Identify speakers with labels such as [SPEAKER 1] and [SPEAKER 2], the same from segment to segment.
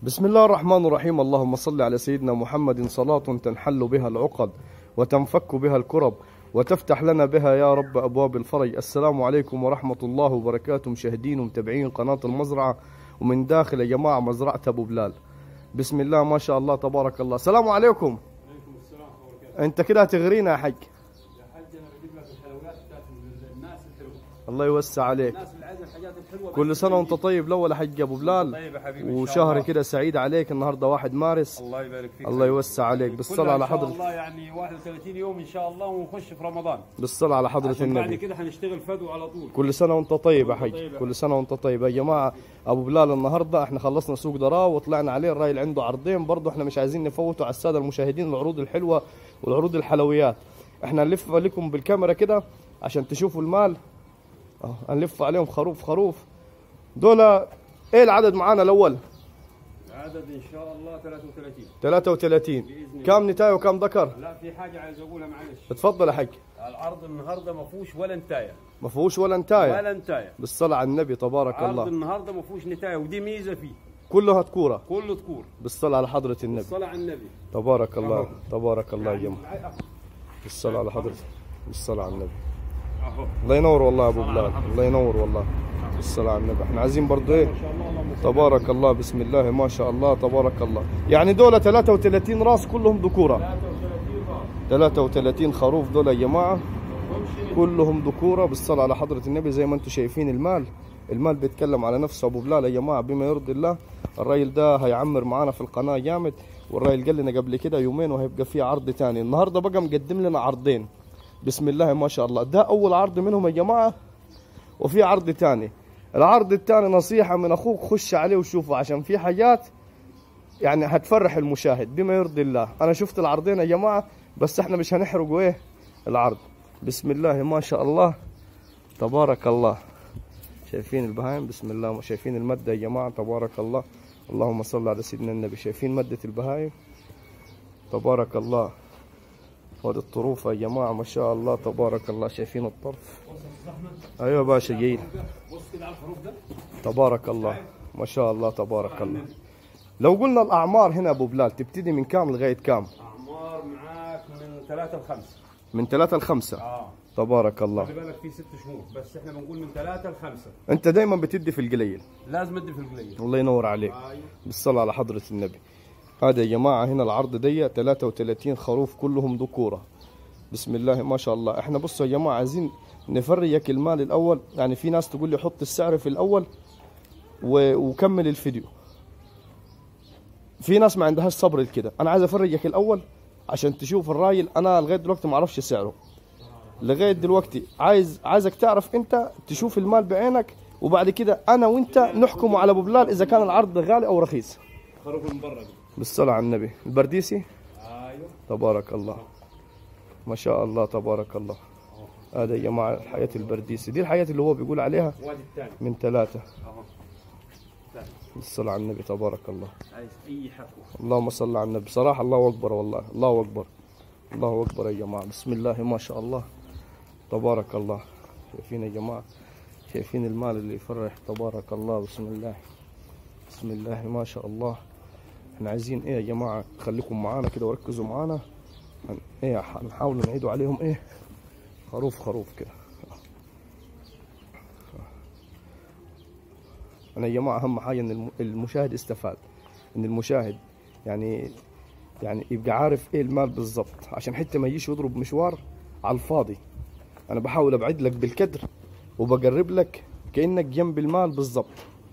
[SPEAKER 1] بسم الله الرحمن الرحيم اللهم صل على سيدنا محمد صلاة تنحل بها العقد وتنفك بها الكرب وتفتح لنا بها يا رب أبواب الفرج السلام عليكم ورحمة الله وبركاته مشاهدين ومتابعين قناة المزرعة ومن داخل يا جماعة مزرعة أبو بلال بسم الله ما شاء الله تبارك الله السلام عليكم
[SPEAKER 2] عليكم السلام ورحمة الله وبركاته.
[SPEAKER 1] انت كده هتغرينا يا حج
[SPEAKER 2] يا حاج انا بجيب لك الحلويات بتاعت الناس الحلوه،
[SPEAKER 1] الله يوسع عليك
[SPEAKER 2] الناس اللي عايزه الحاجات الحلوه بس
[SPEAKER 1] كل سنة وانت طيب الأول يا حج أبو بلال
[SPEAKER 2] طيب يا حبيبي إن شاء
[SPEAKER 1] وشهر
[SPEAKER 2] الله.
[SPEAKER 1] كده سعيد عليك النهاردة واحد مارس
[SPEAKER 2] الله يبارك فيك
[SPEAKER 1] الله يوسع عليك بالصلاة
[SPEAKER 2] كلها
[SPEAKER 1] على
[SPEAKER 2] ان شاء
[SPEAKER 1] حضرة
[SPEAKER 2] الله يعني 31 يوم ان شاء الله ونخش في رمضان
[SPEAKER 1] بالصلاة على حضرة
[SPEAKER 2] عشان بعد
[SPEAKER 1] النبي
[SPEAKER 2] كده هنشتغل فدو على طول
[SPEAKER 1] كل سنة وانت طيب يا
[SPEAKER 2] وانت
[SPEAKER 1] حج
[SPEAKER 2] طيب يا
[SPEAKER 1] كل سنة وانت طيب يا جماعة أبو بلال النهاردة احنا خلصنا سوق دراو وطلعنا عليه الراجل عنده عرضين برضه احنا مش عايزين نفوتوا على السادة المشاهدين العروض الحلوة والعروض الحلويات احنا نلف لكم بالكاميرا كده عشان تشوفوا المال اه هنلف عليهم خروف خروف دول ايه العدد معانا الأول
[SPEAKER 2] العدد ان شاء الله 33
[SPEAKER 1] 33
[SPEAKER 2] بإذن
[SPEAKER 1] كم نتاية وكم ذكر
[SPEAKER 2] لا في حاجه عايز اقولها معلش
[SPEAKER 1] اتفضل يا حج
[SPEAKER 2] العرض النهارده ما فيهوش ولا نتايه
[SPEAKER 1] ما فيهوش ولا نتاية
[SPEAKER 2] ولا نتايه
[SPEAKER 1] بالصلاة على النبي تبارك
[SPEAKER 2] عرض
[SPEAKER 1] الله
[SPEAKER 2] النهارده ما فيهوش نتايه ودي ميزه فيه
[SPEAKER 1] كلها تكورة
[SPEAKER 2] كله ذكور
[SPEAKER 1] بالصلاة على حضرة النبي
[SPEAKER 2] الصلاه على النبي
[SPEAKER 1] تبارك الله
[SPEAKER 2] أهو.
[SPEAKER 1] تبارك الله يا جماعة
[SPEAKER 2] يعني
[SPEAKER 1] بالصلاة على حضرة بالصلاة على النبي
[SPEAKER 2] اهو
[SPEAKER 1] الله ينور والله يا ابو
[SPEAKER 2] بالصلاة على
[SPEAKER 1] بلال
[SPEAKER 2] حضرة.
[SPEAKER 1] الله ينور والله بالصلاة على النبي احنا عايزين برضه ايه
[SPEAKER 2] ما شاء الله اللهم صل
[SPEAKER 1] تبارك الله بسم الله ما شاء الله تبارك الله يعني دول 33 راس كلهم ذكورة
[SPEAKER 2] 33 راس
[SPEAKER 1] 33 خروف دول يا جماعة كلهم ذكورة بالصلاة على حضرة النبي زي ما انتم شايفين المال المال بيتكلم على نفسه ابو بلال يا جماعة بما يرضي الله الراجل ده هيعمر معانا في القناة جامد والراجل قال لنا قبل كده يومين وهيبقى فيه عرض تاني النهارده بقى مقدم لنا عرضين بسم الله ما شاء الله ده اول عرض منهم يا جماعة وفي عرض تاني العرض التاني نصيحة من اخوك خش عليه وشوفه عشان في حاجات يعني هتفرح المشاهد بما يرضي الله انا شفت العرضين يا جماعة بس احنا مش هنحرقوا ايه العرض بسم الله ما شاء الله تبارك الله شايفين البهايم بسم الله شايفين المدة يا جماعة تبارك الله اللهم صل على سيدنا النبي شايفين مدة البهايم تبارك الله وهذه الطروف يا جماعة ما شاء الله تبارك الله شايفين الطرف ايوه يا باشا جيد
[SPEAKER 2] بص كده على الخروف ده
[SPEAKER 1] تبارك الله ما شاء الله تبارك الله لو قلنا الاعمار هنا ابو بلال تبتدي من كام لغايه كام
[SPEAKER 2] اعمار معاك من ثلاثة لخمسة
[SPEAKER 1] من ثلاثة لخمسة
[SPEAKER 2] اه
[SPEAKER 1] تبارك الله
[SPEAKER 2] خلي بالك في ست شهور بس احنا بنقول من ثلاثة لخمسة
[SPEAKER 1] انت دايما بتدي في القليل
[SPEAKER 2] لازم ادي في القليل
[SPEAKER 1] الله ينور عليك
[SPEAKER 2] ايوه
[SPEAKER 1] بالصلاة على حضرة النبي هذا يا جماعة هنا العرض دي 33 خروف كلهم ذكورة بسم الله ما شاء الله احنا بصوا يا جماعة عايزين نفرجك المال الأول يعني في ناس تقول لي حط السعر في الأول و... وكمل الفيديو في ناس ما عندهاش صبر لكده انا عايز افرجك الأول عشان تشوف الراجل انا لغاية دلوقتي ما اعرفش سعره لغاية دلوقتي عايز عايزك تعرف انت تشوف المال بعينك وبعد كده انا وانت نحكم على ابو بلال اذا كان العرض غالي او رخيص
[SPEAKER 2] خروف من برا
[SPEAKER 1] بالصلاة على النبي البرديسي
[SPEAKER 2] ايوه
[SPEAKER 1] تبارك الله ما شاء الله تبارك الله هذا يا جماعة الحياة البرديسي دي الحياة اللي هو بيقول عليها
[SPEAKER 2] وادي الثاني
[SPEAKER 1] من ثلاثة
[SPEAKER 2] اهو ثاني.
[SPEAKER 1] بالصلاة على النبي تبارك الله
[SPEAKER 2] عايز اي حكوه
[SPEAKER 1] اللهم صل على النبي صراحة الله أكبر والله الله أكبر الله أكبر يا جماعة بسم الله ما شاء الله تبارك الله شايفين يا جماعة شايفين المال اللي يفرح تبارك الله بسم الله بسم الله ما شاء الله احنا عايزين ايه يا جماعة خليكم معانا كده وركزوا معانا هن- ايه هنحاول نعيدوا عليهم ايه خروف خروف كده انا يا جماعة اهم حاجة ان الم- المشاهد استفاد ان المشاهد يعني يعني يبقى عارف ايه المال بالضبط عشان حتى ما يجيش يضرب مشوار على الفاضي انا بحاول ابعد لك بالكدر وبقرب لك كانك جنب المال بالضبط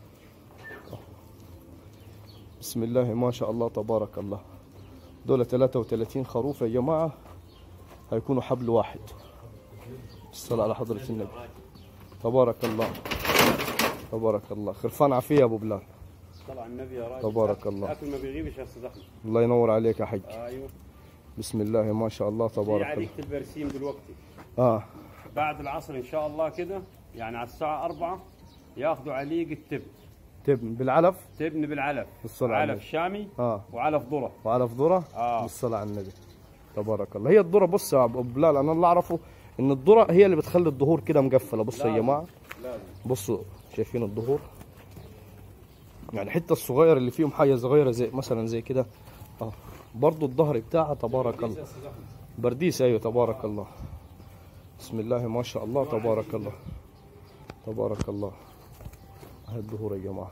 [SPEAKER 1] بسم الله ما شاء الله تبارك الله دول 33 خروف يا جماعه هيكونوا حبل واحد الصلاة على حضرة النبي تبارك الله تبارك الله خرفان عافية يا ابو بلال
[SPEAKER 2] طلع النبي يا راجل
[SPEAKER 1] تبارك الله.
[SPEAKER 2] الاكل ما بيغيبش يا استاذ احمد
[SPEAKER 1] الله ينور عليك يا حج
[SPEAKER 2] ايوه
[SPEAKER 1] بسم الله ما شاء الله
[SPEAKER 2] في
[SPEAKER 1] تبارك الله
[SPEAKER 2] عليقة البرسيم دلوقتي
[SPEAKER 1] اه
[SPEAKER 2] بعد العصر ان شاء الله كده يعني على الساعة 4 ياخذوا عليقة تبن
[SPEAKER 1] تبن بالعلف
[SPEAKER 2] تبن بالعلف
[SPEAKER 1] بالصلاة على
[SPEAKER 2] علف
[SPEAKER 1] النبي.
[SPEAKER 2] شامي
[SPEAKER 1] اه
[SPEAKER 2] وعلف ذرة
[SPEAKER 1] وعلف ذرة
[SPEAKER 2] اه
[SPEAKER 1] بالصلاة على النبي تبارك الله هي الذرة بص يا ابو بلال انا اللي اعرفه ان الذرة هي اللي بتخلي الظهور كده مقفلة بصوا يا
[SPEAKER 2] لازم.
[SPEAKER 1] جماعة
[SPEAKER 2] لازم
[SPEAKER 1] بصوا شايفين الظهور يعني الحته الصغير اللي فيهم حاجه صغيره زي مثلا زي كده اه برضو الظهر بتاعها تبارك الله برديس ايوه تبارك الله بسم الله ما شاء الله تبارك الله تبارك الله هاي الظهور يا جماعه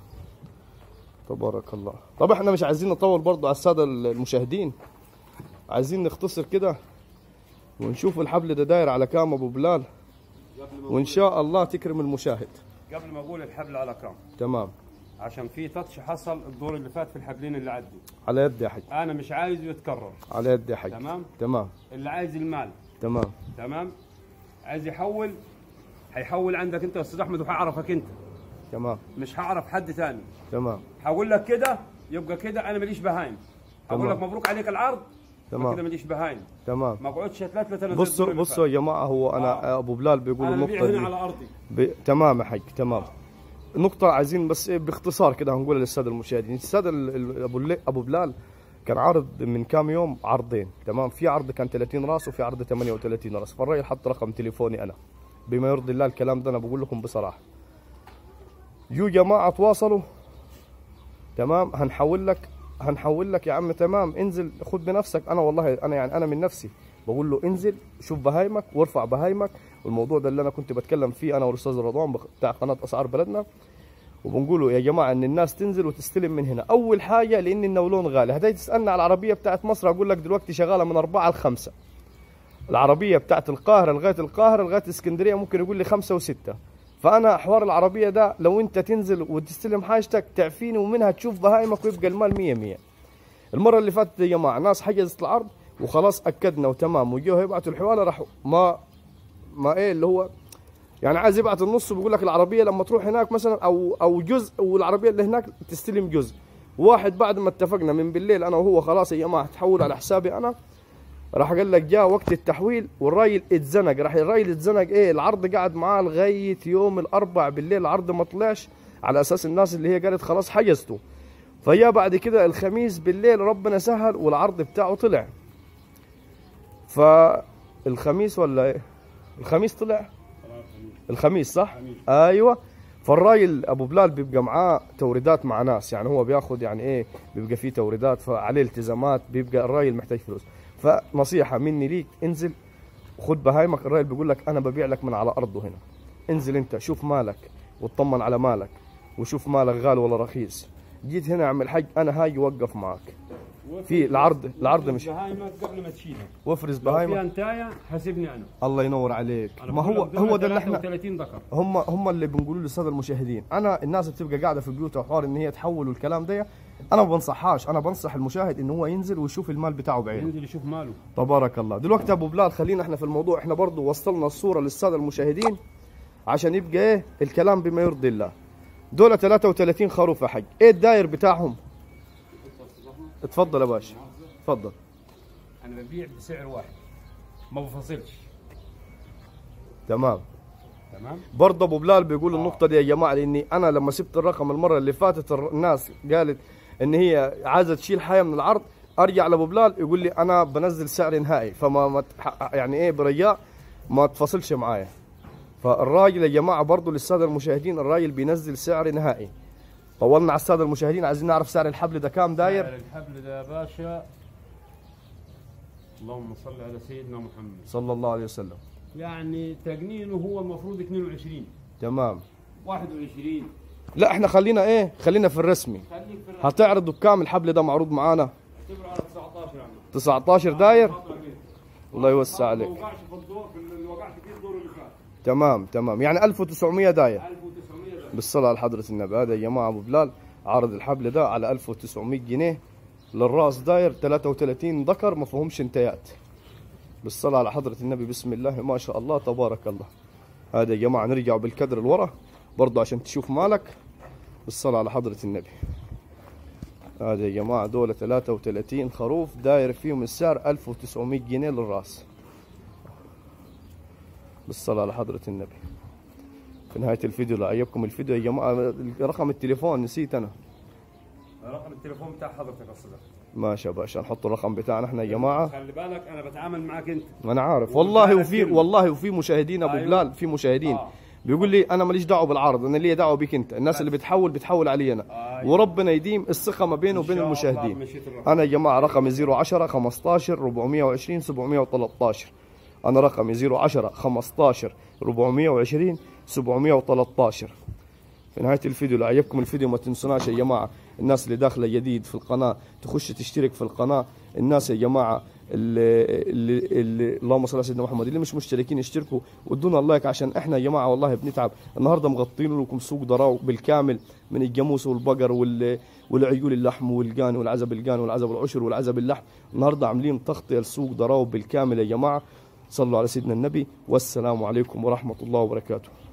[SPEAKER 1] تبارك الله طب احنا مش عايزين نطول برضو على الساده المشاهدين عايزين نختصر كده ونشوف الحبل ده داير على كام ابو بلال
[SPEAKER 2] قبل ما
[SPEAKER 1] وان شاء الله تكرم المشاهد
[SPEAKER 2] قبل ما اقول الحبل على كام
[SPEAKER 1] تمام
[SPEAKER 2] عشان في تاتش حصل الدور اللي فات في الحبلين اللي عدوا
[SPEAKER 1] على يد يا حاج
[SPEAKER 2] انا مش عايزه يتكرر
[SPEAKER 1] على يد يا حاج
[SPEAKER 2] تمام
[SPEAKER 1] تمام
[SPEAKER 2] اللي عايز المال
[SPEAKER 1] تمام
[SPEAKER 2] تمام عايز يحول هيحول عندك انت يا استاذ احمد وهعرفك انت
[SPEAKER 1] تمام
[SPEAKER 2] مش هعرف حد تاني
[SPEAKER 1] تمام
[SPEAKER 2] هقول لك كده يبقى كده انا ماليش بهايم هقول
[SPEAKER 1] تمام.
[SPEAKER 2] لك مبروك عليك العرض
[SPEAKER 1] تمام.
[SPEAKER 2] كده ماليش بهايم
[SPEAKER 1] تمام
[SPEAKER 2] ما اقعدش ثلاث ثلاث
[SPEAKER 1] بصوا بصوا يا جماعه هو انا ابو بلال بيقول
[SPEAKER 2] انا
[SPEAKER 1] النقطه
[SPEAKER 2] ببيع هنا
[SPEAKER 1] دي
[SPEAKER 2] على ارضي
[SPEAKER 1] ب... تمام يا حاج تمام نقطة عايزين بس إيه باختصار كده هنقولها للسادة المشاهدين، السادة ال- ال- ابو اللي- ابو بلال كان عارض من كام يوم عرضين تمام في عرض كان 30 راس وفي عرض 38 راس فالراجل حط رقم تليفوني انا بما يرضي الله الكلام ده انا بقول لكم بصراحة يو جماعة تواصلوا تمام هنحول لك هنحول لك يا عم تمام انزل خد بنفسك انا والله انا يعني انا من نفسي بقول له انزل شوف بهايمك وارفع بهايمك والموضوع ده اللي انا كنت بتكلم فيه انا والاستاذ رضوان بخ- بتاع قناه اسعار بلدنا وبنقولوا يا جماعه ان الناس تنزل وتستلم من هنا اول حاجه لان النولون غالي هتيجي تسالنا على العربيه بتاعت مصر اقول لك دلوقتي شغاله من أربعة لخمسة العربيه بتاعت القاهره لغايه القاهره لغايه اسكندريه ممكن يقول لي خمسة وستة فانا حوار العربيه ده لو انت تنزل وتستلم حاجتك تعفيني ومنها تشوف بهايمك ويبقى المال مية مية المره اللي فاتت يا جماعه ناس حجزت العرض وخلاص اكدنا وتمام وجوه يبعتوا الحواله راحوا ما ما ايه اللي هو يعني عايز يبعت النص وبيقول لك العربيه لما تروح هناك مثلا او او جزء والعربيه اللي هناك تستلم جزء واحد بعد ما اتفقنا من بالليل انا وهو خلاص يا جماعه تحول على حسابي انا راح قال لك جاء وقت التحويل والراجل اتزنق راح الراجل اتزنق ايه العرض قعد معاه لغايه يوم الاربع بالليل العرض ما طلعش على اساس الناس اللي هي قالت خلاص حجزته فجاء بعد كده الخميس بالليل ربنا سهل والعرض بتاعه طلع فالخميس ولا ايه الخميس طلع الخميس صح
[SPEAKER 2] خميس.
[SPEAKER 1] ايوه فالراجل ابو بلال بيبقى معاه توريدات مع ناس يعني هو بياخد يعني ايه بيبقى فيه توريدات فعليه التزامات بيبقى الراجل محتاج فلوس فنصيحه مني ليك انزل خد بهايمك الراجل بيقول لك انا ببيع لك من على ارضه هنا انزل انت شوف مالك واطمن على مالك وشوف مالك غالي ولا رخيص جيت هنا يا عم الحاج انا هاجي اوقف معك في العرض العرض مش
[SPEAKER 2] بهايمك قبل ما تشيلها
[SPEAKER 1] وافرز
[SPEAKER 2] لو فيها
[SPEAKER 1] بهايمك
[SPEAKER 2] انتايه حاسبني انا
[SPEAKER 1] الله ينور عليك
[SPEAKER 2] أنا
[SPEAKER 1] ما
[SPEAKER 2] بقول
[SPEAKER 1] هو
[SPEAKER 2] لك دول
[SPEAKER 1] هو ده اللي احنا
[SPEAKER 2] 33 ذكر
[SPEAKER 1] هم هم اللي بنقولوا للساده المشاهدين انا الناس اللي بتبقى قاعده في بيوتها وحوار ان هي تحول والكلام ده انا ما بنصحهاش انا بنصح المشاهد ان هو ينزل ويشوف المال بتاعه بعينه
[SPEAKER 2] ينزل يشوف ماله
[SPEAKER 1] تبارك الله دلوقتي ابو بلال خلينا احنا في الموضوع احنا برضو وصلنا الصوره للساده المشاهدين عشان يبقى ايه الكلام بما يرضي الله دول 33 خروف يا حاج ايه الداير بتاعهم اتفضل يا باشا اتفضل
[SPEAKER 2] انا ببيع بسعر واحد ما بفصلش
[SPEAKER 1] تمام
[SPEAKER 2] تمام
[SPEAKER 1] برضه ابو بلال بيقول النقطه دي يا جماعه لاني انا لما سبت الرقم المره اللي فاتت الر- الناس قالت ان هي عايزه تشيل حاجه من العرض ارجع لابو بلال يقول لي انا بنزل سعر نهائي فما ما تح- يعني ايه برجاء ما تفصلش معايا فالراجل يا جماعه برضه للساده المشاهدين الراجل بينزل سعر نهائي طولنا على الساده المشاهدين عايزين نعرف سعر الحبل ده كام داير
[SPEAKER 2] سعر الحبل ده يا باشا اللهم صل على سيدنا محمد
[SPEAKER 1] صلى الله عليه وسلم
[SPEAKER 2] يعني تجنينه هو المفروض 22
[SPEAKER 1] تمام
[SPEAKER 2] 21
[SPEAKER 1] لا احنا خلينا ايه خلينا في الرسمي
[SPEAKER 2] خليك في الرقم
[SPEAKER 1] هتعرضوا بكام الحبل ده معروض معانا
[SPEAKER 2] اعتبره على 19 يا عم
[SPEAKER 1] 19 داير
[SPEAKER 2] فترة كده.
[SPEAKER 1] الله يوسع عليك
[SPEAKER 2] ما وقعش في الدور في اللي وقعت فيه الدور اللي فات
[SPEAKER 1] تمام تمام يعني 1900 داير
[SPEAKER 2] 1900 ده
[SPEAKER 1] بالصلاة على حضرة النبي هذا يا جماعة أبو بلال عارض الحبل ده على 1900 جنيه للراس داير 33 ذكر ما فيهمش انتيات بالصلاة على حضرة النبي بسم الله ما شاء الله تبارك الله هذا يا جماعة نرجع بالكدر لورا برضه عشان تشوف مالك بالصلاة على حضرة النبي هذا يا جماعة دولة 33 خروف داير فيهم السعر 1900 جنيه للراس بالصلاة على حضرة النبي في نهاية الفيديو لو عجبكم الفيديو يا جماعة رقم التليفون نسيت أنا
[SPEAKER 2] رقم التليفون بتاع حضرتك يا استاذ
[SPEAKER 1] ماشي يا باشا نحط الرقم بتاعنا احنا يا جماعة
[SPEAKER 2] خلي بالك انا بتعامل معاك انت
[SPEAKER 1] ما أنا عارف والله
[SPEAKER 2] وبالك
[SPEAKER 1] وفي
[SPEAKER 2] كلمة.
[SPEAKER 1] والله وفي مشاهدين أبو
[SPEAKER 2] أيوة.
[SPEAKER 1] بلال في مشاهدين
[SPEAKER 2] آه.
[SPEAKER 1] بيقول لي انا ماليش دعوه بالعرض انا ليا دعوه بيك انت الناس اللي بتحول بتحول علي انا
[SPEAKER 2] أيوة.
[SPEAKER 1] وربنا يديم الثقه ما بينه وبين
[SPEAKER 2] إن شاء الله
[SPEAKER 1] المشاهدين
[SPEAKER 2] بمشيئة الرحمن.
[SPEAKER 1] انا يا جماعه رقمي 010 15 420 713 انا رقمي 010 15 420 713 في نهايه الفيديو لو عجبكم الفيديو ما تنسوناش يا جماعه الناس اللي داخله جديد في القناه تخش تشترك في القناه الناس يا جماعه اللي, اللي, اللي اللهم صل على سيدنا محمد اللي مش مشتركين يشتركوا وادونا اللايك عشان احنا يا جماعه والله بنتعب النهارده مغطين لكم سوق ضراو بالكامل من الجاموس والبقر وال والعيول اللحم والقان والعزب القان والعزب العشر والعزب اللحم النهارده عاملين تغطيه لسوق ضراو بالكامل يا جماعه صلوا على سيدنا النبي والسلام عليكم ورحمه الله وبركاته